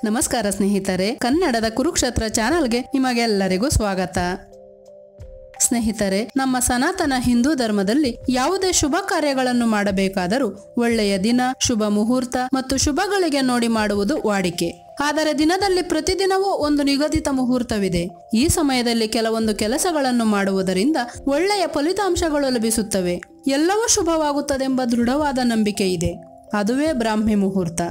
ನಮಸ್ಕಾರ ಸ್ನೇಹಿತರೆ ಕನ್ನಡದ ಕುರುಕ್ಷೇತ್ರ ಚಾನಲ್ಗೆ ನಿಮಗೆಲ್ಲರಿಗೂ ಸ್ವಾಗತ ಸ್ನೇಹಿತರೆ ನಮ್ಮ ಸನಾತನ ಹಿಂದೂ ಧರ್ಮದಲ್ಲಿ ಯಾವುದೇ ಶುಭ ಕಾರ್ಯಗಳನ್ನು ಮಾಡಬೇಕಾದರೂ ಒಳ್ಳೆಯ ದಿನ ಶುಭ ಮುಹೂರ್ತ ಮತ್ತು ಶುಭಗಳಿಗೆ ನೋಡಿ ಮಾಡುವುದು ವಾಡಿಕೆ ಆದರೆ ದಿನದಲ್ಲಿ ಪ್ರತಿದಿನವೂ ಒಂದು ನಿಗದಿತ ಮುಹೂರ್ತವಿದೆ ಈ ಸಮಯದಲ್ಲಿ ಕೆಲವೊಂದು ಕೆಲಸಗಳನ್ನು ಮಾಡುವುದರಿಂದ ಒಳ್ಳೆಯ ಫಲಿತಾಂಶಗಳು ಲಭಿಸುತ್ತವೆ ಎಲ್ಲವೂ ಶುಭವಾಗುತ್ತದೆಂಬ ದೃಢವಾದ ನಂಬಿಕೆ ಇದೆ ಅದುವೇ ಬ್ರಾಹ್ಮಿ ಮುಹೂರ್ತ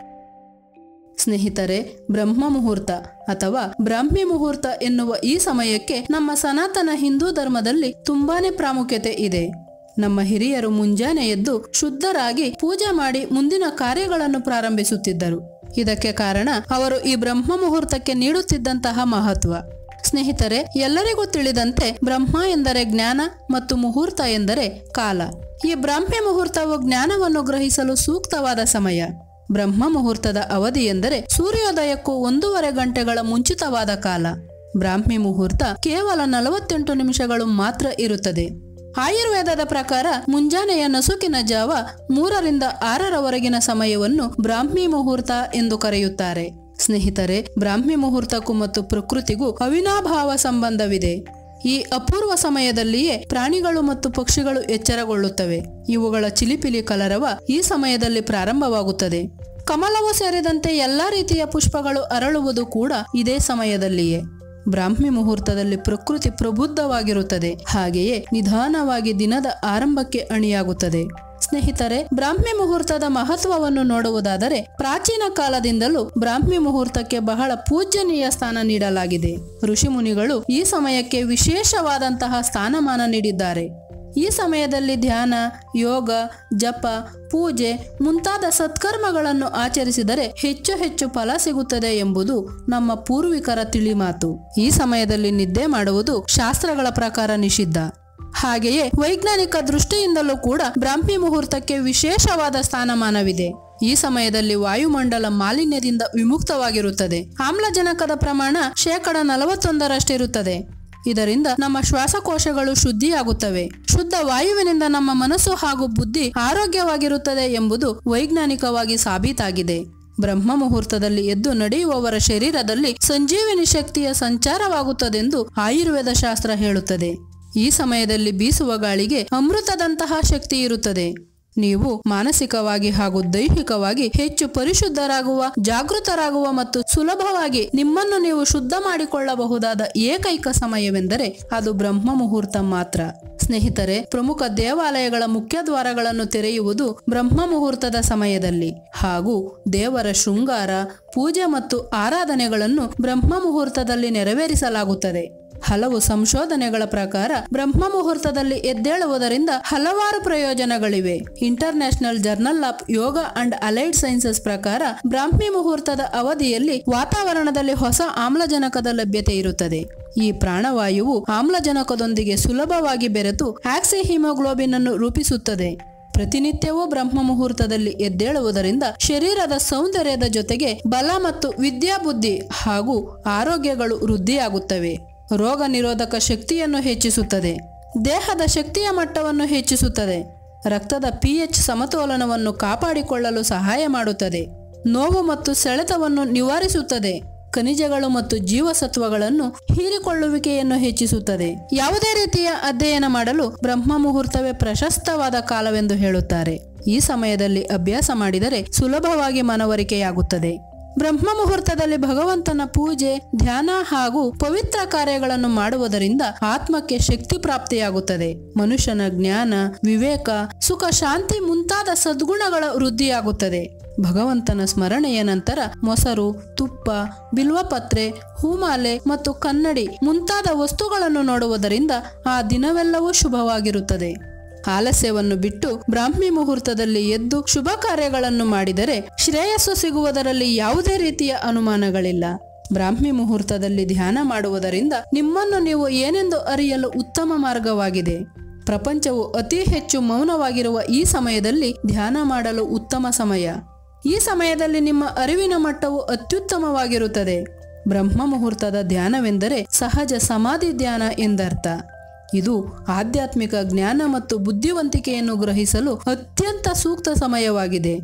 ಸ್ನೇಹಿತರೆ ಬ್ರಹ್ಮ ಮುಹೂರ್ತ ಅಥವಾ ಬ್ರಾಹ್ಮಿ ಮುಹೂರ್ತ ಎನ್ನುವ ಈ ಸಮಯಕ್ಕೆ ನಮ್ಮ ಸನಾತನ ಹಿಂದೂ ಧರ್ಮದಲ್ಲಿ ತುಂಬಾನೇ ಪ್ರಾಮುಖ್ಯತೆ ಇದೆ ನಮ್ಮ ಹಿರಿಯರು ಮುಂಜಾನೆ ಎದ್ದು ಶುದ್ಧರಾಗಿ ಪೂಜೆ ಮಾಡಿ ಮುಂದಿನ ಕಾರ್ಯಗಳನ್ನು ಪ್ರಾರಂಭಿಸುತ್ತಿದ್ದರು ಇದಕ್ಕೆ ಕಾರಣ ಅವರು ಈ ಬ್ರಹ್ಮ ಮುಹೂರ್ತಕ್ಕೆ ನೀಡುತ್ತಿದ್ದಂತಹ ಮಹತ್ವ ಸ್ನೇಹಿತರೆ ಎಲ್ಲರಿಗೂ ತಿಳಿದಂತೆ ಬ್ರಹ್ಮ ಎಂದರೆ ಜ್ಞಾನ ಮತ್ತು ಮುಹೂರ್ತ ಎಂದರೆ ಕಾಲ ಈ ಬ್ರಾಹ್ಮಿ ಮುಹೂರ್ತವು ಜ್ಞಾನವನ್ನು ಗ್ರಹಿಸಲು ಸೂಕ್ತವಾದ ಸಮಯ ಬ್ರಹ್ಮ ಮುಹೂರ್ತದ ಅವಧಿ ಎಂದರೆ ಸೂರ್ಯೋದಯಕ್ಕೂ ಒಂದೂವರೆ ಗಂಟೆಗಳ ಮುಂಚಿತವಾದ ಕಾಲ ಬ್ರಾಹ್ಮಿ ಮುಹೂರ್ತ ಕೇವಲ ನಲವತ್ತೆಂಟು ನಿಮಿಷಗಳು ಮಾತ್ರ ಇರುತ್ತದೆ ಆಯುರ್ವೇದದ ಪ್ರಕಾರ ಮುಂಜಾನೆಯ ನಸುಕಿನ ಜಾವ ಮೂರರಿಂದ ಆರರವರೆಗಿನ ಸಮಯವನ್ನು ಬ್ರಾಹ್ಮಿ ಮುಹೂರ್ತ ಎಂದು ಕರೆಯುತ್ತಾರೆ ಸ್ನೇಹಿತರೆ ಬ್ರಾಹ್ಮಿ ಮುಹೂರ್ತಕ್ಕೂ ಮತ್ತು ಪ್ರಕೃತಿಗೂ ಅವಿನಾಭಾವ ಸಂಬಂಧವಿದೆ ಈ ಅಪೂರ್ವ ಸಮಯದಲ್ಲಿಯೇ ಪ್ರಾಣಿಗಳು ಮತ್ತು ಪಕ್ಷಿಗಳು ಎಚ್ಚರಗೊಳ್ಳುತ್ತವೆ ಇವುಗಳ ಚಿಲಿಪಿಲಿ ಕಲರವ ಈ ಸಮಯದಲ್ಲಿ ಪ್ರಾರಂಭವಾಗುತ್ತದೆ ಕಮಲವು ಸೇರಿದಂತೆ ಎಲ್ಲಾ ರೀತಿಯ ಪುಷ್ಪಗಳು ಅರಳುವುದು ಕೂಡ ಇದೇ ಸಮಯದಲ್ಲಿಯೇ ಬ್ರಾಹ್ಮಿ ಮುಹೂರ್ತದಲ್ಲಿ ಪ್ರಕೃತಿ ಪ್ರಬುದ್ಧವಾಗಿರುತ್ತದೆ ಹಾಗೆಯೇ ನಿಧಾನವಾಗಿ ದಿನದ ಆರಂಭಕ್ಕೆ ಅಣಿಯಾಗುತ್ತದೆ ಸ್ನೇಹಿತರೆ ಬ್ರಾಹ್ಮಿ ಮುಹೂರ್ತದ ಮಹತ್ವವನ್ನು ನೋಡುವುದಾದರೆ ಪ್ರಾಚೀನ ಕಾಲದಿಂದಲೂ ಬ್ರಾಹ್ಮಿ ಮುಹೂರ್ತಕ್ಕೆ ಬಹಳ ಪೂಜ್ಯನೀಯ ಸ್ಥಾನ ನೀಡಲಾಗಿದೆ ಋಷಿಮುನಿಗಳು ಈ ಸಮಯಕ್ಕೆ ವಿಶೇಷವಾದಂತಹ ಸ್ಥಾನಮಾನ ನೀಡಿದ್ದಾರೆ ಈ ಸಮಯದಲ್ಲಿ ಧ್ಯಾನ ಯೋಗ ಜಪ ಪೂಜೆ ಮುಂತಾದ ಸತ್ಕರ್ಮಗಳನ್ನು ಆಚರಿಸಿದರೆ ಹೆಚ್ಚು ಹೆಚ್ಚು ಫಲ ಸಿಗುತ್ತದೆ ಎಂಬುದು ನಮ್ಮ ಪೂರ್ವಿಕರ ತಿಳಿಮಾತು ಈ ಸಮಯದಲ್ಲಿ ನಿದ್ದೆ ಮಾಡುವುದು ಶಾಸ್ತ್ರಗಳ ಪ್ರಕಾರ ನಿಷಿದ್ಧ ಹಾಗೆಯೇ ವೈಜ್ಞಾನಿಕ ದೃಷ್ಟಿಯಿಂದಲೂ ಕೂಡ ಬ್ರಾಹ್ಮಿ ಮುಹೂರ್ತಕ್ಕೆ ವಿಶೇಷವಾದ ಸ್ಥಾನಮಾನವಿದೆ ಈ ಸಮಯದಲ್ಲಿ ವಾಯುಮಂಡಲ ಮಾಲಿನ್ಯದಿಂದ ವಿಮುಕ್ತವಾಗಿರುತ್ತದೆ ಆಮ್ಲಜನಕದ ಪ್ರಮಾಣ ಶೇಕಡ ನಲವತ್ತೊಂದರಷ್ಟಿರುತ್ತದೆ ಇದರಿಂದ ನಮ್ಮ ಶ್ವಾಸಕೋಶಗಳು ಶುದ್ಧಿಯಾಗುತ್ತವೆ ಶುದ್ಧ ವಾಯುವಿನಿಂದ ನಮ್ಮ ಮನಸ್ಸು ಹಾಗೂ ಬುದ್ಧಿ ಆರೋಗ್ಯವಾಗಿರುತ್ತದೆ ಎಂಬುದು ವೈಜ್ಞಾನಿಕವಾಗಿ ಸಾಬೀತಾಗಿದೆ ಬ್ರಹ್ಮ ಮುಹೂರ್ತದಲ್ಲಿ ಎದ್ದು ನಡೆಯುವವರ ಶರೀರದಲ್ಲಿ ಸಂಜೀವಿನಿ ಶಕ್ತಿಯ ಸಂಚಾರವಾಗುತ್ತದೆಂದು ಆಯುರ್ವೇದ ಶಾಸ್ತ್ರ ಹೇಳುತ್ತದೆ ಈ ಸಮಯದಲ್ಲಿ ಬೀಸುವ ಗಾಳಿಗೆ ಅಮೃತದಂತಹ ಶಕ್ತಿ ಇರುತ್ತದೆ ನೀವು ಮಾನಸಿಕವಾಗಿ ಹಾಗೂ ದೈಹಿಕವಾಗಿ ಹೆಚ್ಚು ಪರಿಶುದ್ಧರಾಗುವ ಜಾಗೃತರಾಗುವ ಮತ್ತು ಸುಲಭವಾಗಿ ನಿಮ್ಮನ್ನು ನೀವು ಶುದ್ಧ ಮಾಡಿಕೊಳ್ಳಬಹುದಾದ ಏಕೈಕ ಸಮಯವೆಂದರೆ ಅದು ಬ್ರಹ್ಮ ಮುಹೂರ್ತ ಮಾತ್ರ ಸ್ನೇಹಿತರೆ ಪ್ರಮುಖ ದೇವಾಲಯಗಳ ಮುಖ್ಯ ದ್ವಾರಗಳನ್ನು ತೆರೆಯುವುದು ಬ್ರಹ್ಮ ಮುಹೂರ್ತದ ಸಮಯದಲ್ಲಿ ಹಾಗೂ ದೇವರ ಶೃಂಗಾರ ಪೂಜೆ ಮತ್ತು ಆರಾಧನೆಗಳನ್ನು ಬ್ರಹ್ಮ ಮುಹೂರ್ತದಲ್ಲಿ ನೆರವೇರಿಸಲಾಗುತ್ತದೆ ಹಲವು ಸಂಶೋಧನೆಗಳ ಪ್ರಕಾರ ಬ್ರಹ್ಮ ಮುಹೂರ್ತದಲ್ಲಿ ಎದ್ದೇಳುವುದರಿಂದ ಹಲವಾರು ಪ್ರಯೋಜನಗಳಿವೆ International Journal of Yoga and Allied Sciences ಪ್ರಕಾರ ಬ್ರಾಹ್ಮಿ ಮುಹೂರ್ತದ ಅವಧಿಯಲ್ಲಿ ವಾತಾವರಣದಲ್ಲಿ ಹೊಸ ಆಮ್ಲಜನಕದ ಲಭ್ಯತೆ ಇರುತ್ತದೆ ಈ ಪ್ರಾಣವಾಯುವು ಆಮ್ಲಜನಕದೊಂದಿಗೆ ಸುಲಭವಾಗಿ ಬೆರೆತು ಆಕ್ಸಿ ಹಿಮೋಗ್ಲೋಬಿನ್ ಅನ್ನು ರೂಪಿಸುತ್ತದೆ ಪ್ರತಿನಿತ್ಯವೂ ಬ್ರಹ್ಮ ಮುಹೂರ್ತದಲ್ಲಿ ಎದ್ದೇಳುವುದರಿಂದ ಶರೀರದ ಸೌಂದರ್ಯದ ಜೊತೆಗೆ ಬಲ ಮತ್ತು ವಿದ್ಯಾಬುದ್ಧಿ ಹಾಗೂ ಆರೋಗ್ಯಗಳು ವೃದ್ಧಿಯಾಗುತ್ತವೆ ರೋಗ ನಿರೋಧಕ ಶಕ್ತಿಯನ್ನು ಹೆಚ್ಚಿಸುತ್ತದೆ ದೇಹದ ಶಕ್ತಿಯ ಮಟ್ಟವನ್ನು ಹೆಚ್ಚಿಸುತ್ತದೆ ರಕ್ತದ ಪಿಎಚ್ ಸಮತೋಲನವನ್ನು ಕಾಪಾಡಿಕೊಳ್ಳಲು ಸಹಾಯ ಮಾಡುತ್ತದೆ ನೋವು ಮತ್ತು ಸೆಳೆತವನ್ನು ನಿವಾರಿಸುತ್ತದೆ ಖನಿಜಗಳು ಮತ್ತು ಜೀವಸತ್ವಗಳನ್ನು ಹೀರಿಕೊಳ್ಳುವಿಕೆಯನ್ನು ಹೆಚ್ಚಿಸುತ್ತದೆ ಯಾವುದೇ ರೀತಿಯ ಅಧ್ಯಯನ ಮಾಡಲು ಬ್ರಹ್ಮ ಮುಹೂರ್ತವೇ ಪ್ರಶಸ್ತವಾದ ಕಾಲವೆಂದು ಹೇಳುತ್ತಾರೆ ಈ ಸಮಯದಲ್ಲಿ ಅಭ್ಯಾಸ ಮಾಡಿದರೆ ಸುಲಭವಾಗಿ ಮನವರಿಕೆಯಾಗುತ್ತದೆ ಬ್ರಹ್ಮ ಮುಹೂರ್ತದಲ್ಲಿ ಭಗವಂತನ ಪೂಜೆ ಧ್ಯಾನ ಹಾಗೂ ಪವಿತ್ರ ಕಾರ್ಯಗಳನ್ನು ಮಾಡುವುದರಿಂದ ಆತ್ಮಕ್ಕೆ ಶಕ್ತಿ ಪ್ರಾಪ್ತಿಯಾಗುತ್ತದೆ ಮನುಷ್ಯನ ಜ್ಞಾನ ವಿವೇಕ ಸುಖ ಶಾಂತಿ ಮುಂತಾದ ಸದ್ಗುಣಗಳ ವೃದ್ಧಿಯಾಗುತ್ತದೆ ಭಗವಂತನ ಸ್ಮರಣೆಯ ನಂತರ ಮೊಸರು ತುಪ್ಪ ಬಿಲ್ವಪತ್ರೆ ಹೂಮಾಲೆ ಮತ್ತು ಕನ್ನಡಿ ಮುಂತಾದ ವಸ್ತುಗಳನ್ನು ನೋಡುವುದರಿಂದ ಆ ದಿನವೆಲ್ಲವೂ ಶುಭವಾಗಿರುತ್ತದೆ ಆಲಸ್ಯವನ್ನು ಬಿಟ್ಟು ಬ್ರಾಹ್ಮಿ ಮುಹೂರ್ತದಲ್ಲಿ ಎದ್ದು ಶುಭ ಕಾರ್ಯಗಳನ್ನು ಮಾಡಿದರೆ ಶ್ರೇಯಸ್ಸು ಸಿಗುವುದರಲ್ಲಿ ಯಾವುದೇ ರೀತಿಯ ಅನುಮಾನಗಳಿಲ್ಲ ಬ್ರಾಹ್ಮಿ ಮುಹೂರ್ತದಲ್ಲಿ ಧ್ಯಾನ ಮಾಡುವುದರಿಂದ ನಿಮ್ಮನ್ನು ನೀವು ಏನೆಂದು ಅರಿಯಲು ಉತ್ತಮ ಮಾರ್ಗವಾಗಿದೆ ಪ್ರಪಂಚವು ಅತಿ ಹೆಚ್ಚು ಮೌನವಾಗಿರುವ ಈ ಸಮಯದಲ್ಲಿ ಧ್ಯಾನ ಮಾಡಲು ಉತ್ತಮ ಸಮಯ ಈ ಸಮಯದಲ್ಲಿ ನಿಮ್ಮ ಅರಿವಿನ ಮಟ್ಟವು ಅತ್ಯುತ್ತಮವಾಗಿರುತ್ತದೆ ಬ್ರಹ್ಮ ಮುಹೂರ್ತದ ಧ್ಯಾನವೆಂದರೆ ಸಹಜ ಸಮಾಧಿ ಧ್ಯಾನ ಎಂದರ್ಥ ಇದು ಆಧ್ಯಾತ್ಮಿಕ ಜ್ಞಾನ ಮತ್ತು ಬುದ್ಧಿವಂತಿಕೆಯನ್ನು ಗ್ರಹಿಸಲು ಅತ್ಯಂತ ಸೂಕ್ತ ಸಮಯವಾಗಿದೆ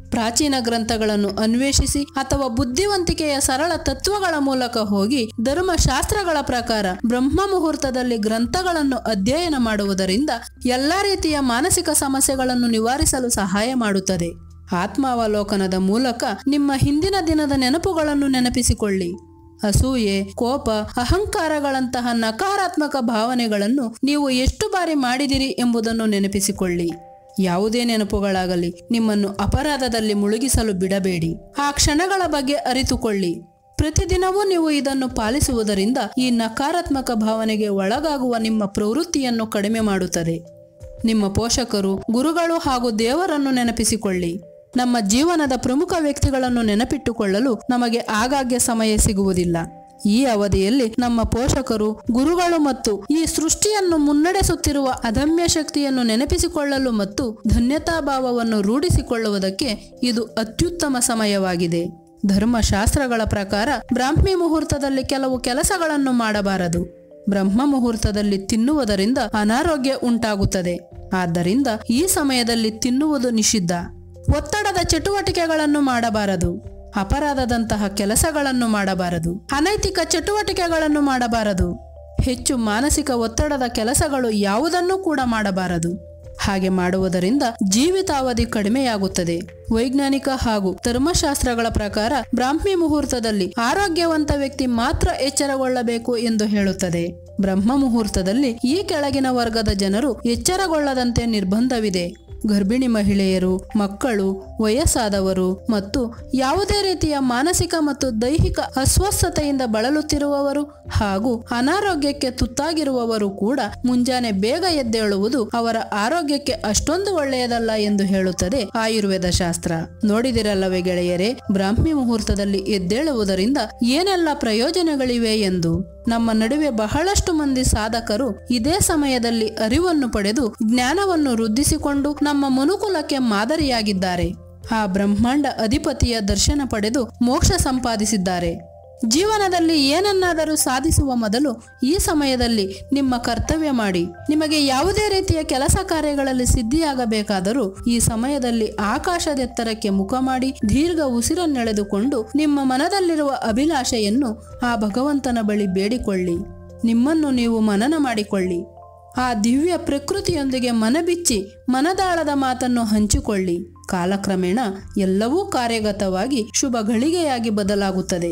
ಪ್ರಾಚೀನ ಗ್ರಂಥಗಳನ್ನು ಅನ್ವೇಷಿಸಿ ಅಥವಾ ಬುದ್ಧಿವಂತಿಕೆಯ ಸರಳ ತತ್ವಗಳ ಮೂಲಕ ಹೋಗಿ ಧರ್ಮಶಾಸ್ತ್ರಗಳ ಪ್ರಕಾರ ಬ್ರಹ್ಮ ಮುಹೂರ್ತದಲ್ಲಿ ಗ್ರಂಥಗಳನ್ನು ಅಧ್ಯಯನ ಮಾಡುವುದರಿಂದ ಎಲ್ಲಾ ರೀತಿಯ ಮಾನಸಿಕ ಸಮಸ್ಯೆಗಳನ್ನು ನಿವಾರಿಸಲು ಸಹಾಯ ಮಾಡುತ್ತದೆ ಆತ್ಮಾವಲೋಕನದ ಮೂಲಕ ನಿಮ್ಮ ಹಿಂದಿನ ದಿನದ ನೆನಪುಗಳನ್ನು ನೆನಪಿಸಿಕೊಳ್ಳಿ ಅಸೂಯೆ ಕೋಪ ಅಹಂಕಾರಗಳಂತಹ ನಕಾರಾತ್ಮಕ ಭಾವನೆಗಳನ್ನು ನೀವು ಎಷ್ಟು ಬಾರಿ ಮಾಡಿದಿರಿ ಎಂಬುದನ್ನು ನೆನಪಿಸಿಕೊಳ್ಳಿ ಯಾವುದೇ ನೆನಪುಗಳಾಗಲಿ ನಿಮ್ಮನ್ನು ಅಪರಾಧದಲ್ಲಿ ಮುಳುಗಿಸಲು ಬಿಡಬೇಡಿ ಆ ಕ್ಷಣಗಳ ಬಗ್ಗೆ ಅರಿತುಕೊಳ್ಳಿ ಪ್ರತಿದಿನವೂ ನೀವು ಇದನ್ನು ಪಾಲಿಸುವುದರಿಂದ ಈ ನಕಾರಾತ್ಮಕ ಭಾವನೆಗೆ ಒಳಗಾಗುವ ನಿಮ್ಮ ಪ್ರವೃತ್ತಿಯನ್ನು ಕಡಿಮೆ ಮಾಡುತ್ತದೆ ನಿಮ್ಮ ಪೋಷಕರು ಗುರುಗಳು ಹಾಗೂ ದೇವರನ್ನು ನೆನಪಿಸಿಕೊಳ್ಳಿ ನಮ್ಮ ಜೀವನದ ಪ್ರಮುಖ ವ್ಯಕ್ತಿಗಳನ್ನು ನೆನಪಿಟ್ಟುಕೊಳ್ಳಲು ನಮಗೆ ಆಗಾಗ್ಗೆ ಸಮಯ ಸಿಗುವುದಿಲ್ಲ ಈ ಅವಧಿಯಲ್ಲಿ ನಮ್ಮ ಪೋಷಕರು ಗುರುಗಳು ಮತ್ತು ಈ ಸೃಷ್ಟಿಯನ್ನು ಮುನ್ನಡೆಸುತ್ತಿರುವ ಅದಮ್ಯ ಶಕ್ತಿಯನ್ನು ನೆನಪಿಸಿಕೊಳ್ಳಲು ಮತ್ತು ಧನ್ಯತಾಭಾವವನ್ನು ರೂಢಿಸಿಕೊಳ್ಳುವುದಕ್ಕೆ ಇದು ಅತ್ಯುತ್ತಮ ಸಮಯವಾಗಿದೆ ಧರ್ಮಶಾಸ್ತ್ರಗಳ ಪ್ರಕಾರ ಬ್ರಾಹ್ಮಿ ಮುಹೂರ್ತದಲ್ಲಿ ಕೆಲವು ಕೆಲಸಗಳನ್ನು ಮಾಡಬಾರದು ಬ್ರಹ್ಮ ಮುಹೂರ್ತದಲ್ಲಿ ತಿನ್ನುವುದರಿಂದ ಅನಾರೋಗ್ಯ ಉಂಟಾಗುತ್ತದೆ ಆದ್ದರಿಂದ ಈ ಸಮಯದಲ್ಲಿ ತಿನ್ನುವುದು ನಿಷಿದ್ಧ ಒತ್ತಡದ ಚಟುವಟಿಕೆಗಳನ್ನು ಮಾಡಬಾರದು ಅಪರಾಧದಂತಹ ಕೆಲಸಗಳನ್ನು ಮಾಡಬಾರದು ಅನೈತಿಕ ಚಟುವಟಿಕೆಗಳನ್ನು ಮಾಡಬಾರದು ಹೆಚ್ಚು ಮಾನಸಿಕ ಒತ್ತಡದ ಕೆಲಸಗಳು ಯಾವುದನ್ನೂ ಕೂಡ ಮಾಡಬಾರದು ಹಾಗೆ ಮಾಡುವುದರಿಂದ ಜೀವಿತಾವಧಿ ಕಡಿಮೆಯಾಗುತ್ತದೆ ವೈಜ್ಞಾನಿಕ ಹಾಗೂ ಧರ್ಮಶಾಸ್ತ್ರಗಳ ಪ್ರಕಾರ ಬ್ರಾಹ್ಮಿ ಮುಹೂರ್ತದಲ್ಲಿ ಆರೋಗ್ಯವಂತ ವ್ಯಕ್ತಿ ಮಾತ್ರ ಎಚ್ಚರಗೊಳ್ಳಬೇಕು ಎಂದು ಹೇಳುತ್ತದೆ ಬ್ರಹ್ಮ ಮುಹೂರ್ತದಲ್ಲಿ ಈ ಕೆಳಗಿನ ವರ್ಗದ ಜನರು ಎಚ್ಚರಗೊಳ್ಳದಂತೆ ನಿರ್ಬಂಧವಿದೆ ಗರ್ಭಿಣಿ ಮಹಿಳೆಯರು ಮಕ್ಕಳು ವಯಸ್ಸಾದವರು ಮತ್ತು ಯಾವುದೇ ರೀತಿಯ ಮಾನಸಿಕ ಮತ್ತು ದೈಹಿಕ ಅಸ್ವಸ್ಥತೆಯಿಂದ ಬಳಲುತ್ತಿರುವವರು ಹಾಗೂ ಅನಾರೋಗ್ಯಕ್ಕೆ ತುತ್ತಾಗಿರುವವರು ಕೂಡ ಮುಂಜಾನೆ ಬೇಗ ಎದ್ದೇಳುವುದು ಅವರ ಆರೋಗ್ಯಕ್ಕೆ ಅಷ್ಟೊಂದು ಒಳ್ಳೆಯದಲ್ಲ ಎಂದು ಹೇಳುತ್ತದೆ ಆಯುರ್ವೇದ ಶಾಸ್ತ್ರ ನೋಡಿದಿರಲ್ಲವೇ ಗೆಳೆಯರೇ ಬ್ರಾಹ್ಮಿ ಮುಹೂರ್ತದಲ್ಲಿ ಎದ್ದೇಳುವುದರಿಂದ ಏನೆಲ್ಲ ಪ್ರಯೋಜನಗಳಿವೆ ಎಂದು ನಮ್ಮ ನಡುವೆ ಬಹಳಷ್ಟು ಮಂದಿ ಸಾಧಕರು ಇದೇ ಸಮಯದಲ್ಲಿ ಅರಿವನ್ನು ಪಡೆದು ಜ್ಞಾನವನ್ನು ವೃದ್ಧಿಸಿಕೊಂಡು ನಮ್ಮ ಮನುಕುಲಕ್ಕೆ ಮಾದರಿಯಾಗಿದ್ದಾರೆ ಆ ಬ್ರಹ್ಮಾಂಡ ಅಧಿಪತಿಯ ದರ್ಶನ ಪಡೆದು ಮೋಕ್ಷ ಸಂಪಾದಿಸಿದ್ದಾರೆ ಜೀವನದಲ್ಲಿ ಏನನ್ನಾದರೂ ಸಾಧಿಸುವ ಮೊದಲು ಈ ಸಮಯದಲ್ಲಿ ನಿಮ್ಮ ಕರ್ತವ್ಯ ಮಾಡಿ ನಿಮಗೆ ಯಾವುದೇ ರೀತಿಯ ಕೆಲಸ ಕಾರ್ಯಗಳಲ್ಲಿ ಸಿದ್ಧಿಯಾಗಬೇಕಾದರೂ ಈ ಸಮಯದಲ್ಲಿ ಆಕಾಶದೆತ್ತರಕ್ಕೆ ಮುಖ ಮಾಡಿ ದೀರ್ಘ ಉಸಿರನ್ನೆಳೆದುಕೊಂಡು ನಿಮ್ಮ ಮನದಲ್ಲಿರುವ ಅಭಿಲಾಷೆಯನ್ನು ಆ ಭಗವಂತನ ಬಳಿ ಬೇಡಿಕೊಳ್ಳಿ ನಿಮ್ಮನ್ನು ನೀವು ಮನನ ಮಾಡಿಕೊಳ್ಳಿ ಆ ದಿವ್ಯ ಪ್ರಕೃತಿಯೊಂದಿಗೆ ಮನಬಿಚ್ಚಿ ಮನದಾಳದ ಮಾತನ್ನು ಹಂಚಿಕೊಳ್ಳಿ ಕಾಲಕ್ರಮೇಣ ಎಲ್ಲವೂ ಕಾರ್ಯಗತವಾಗಿ ಶುಭ ಗಳಿಗೆಯಾಗಿ ಬದಲಾಗುತ್ತದೆ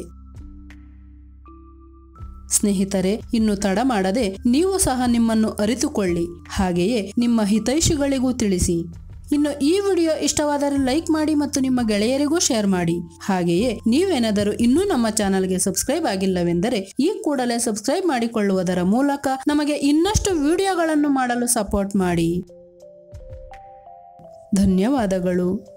ಸ್ನೇಹಿತರೆ ಇನ್ನು ತಡ ಮಾಡದೆ ನೀವು ಸಹ ನಿಮ್ಮನ್ನು ಅರಿತುಕೊಳ್ಳಿ ಹಾಗೆಯೇ ನಿಮ್ಮ ಹಿತೈಷಿಗಳಿಗೂ ತಿಳಿಸಿ ಇನ್ನು ಈ ವಿಡಿಯೋ ಇಷ್ಟವಾದರೆ ಲೈಕ್ ಮಾಡಿ ಮತ್ತು ನಿಮ್ಮ ಗೆಳೆಯರಿಗೂ ಶೇರ್ ಮಾಡಿ ಹಾಗೆಯೇ ನೀವೇನಾದರೂ ಇನ್ನೂ ನಮ್ಮ ಚಾನಲ್ಗೆ ಸಬ್ಸ್ಕ್ರೈಬ್ ಆಗಿಲ್ಲವೆಂದರೆ ಈ ಕೂಡಲೇ ಸಬ್ಸ್ಕ್ರೈಬ್ ಮಾಡಿಕೊಳ್ಳುವುದರ ಮೂಲಕ ನಮಗೆ ಇನ್ನಷ್ಟು ವಿಡಿಯೋಗಳನ್ನು ಮಾಡಲು ಸಪೋರ್ಟ್ ಮಾಡಿ ಧನ್ಯವಾದಗಳು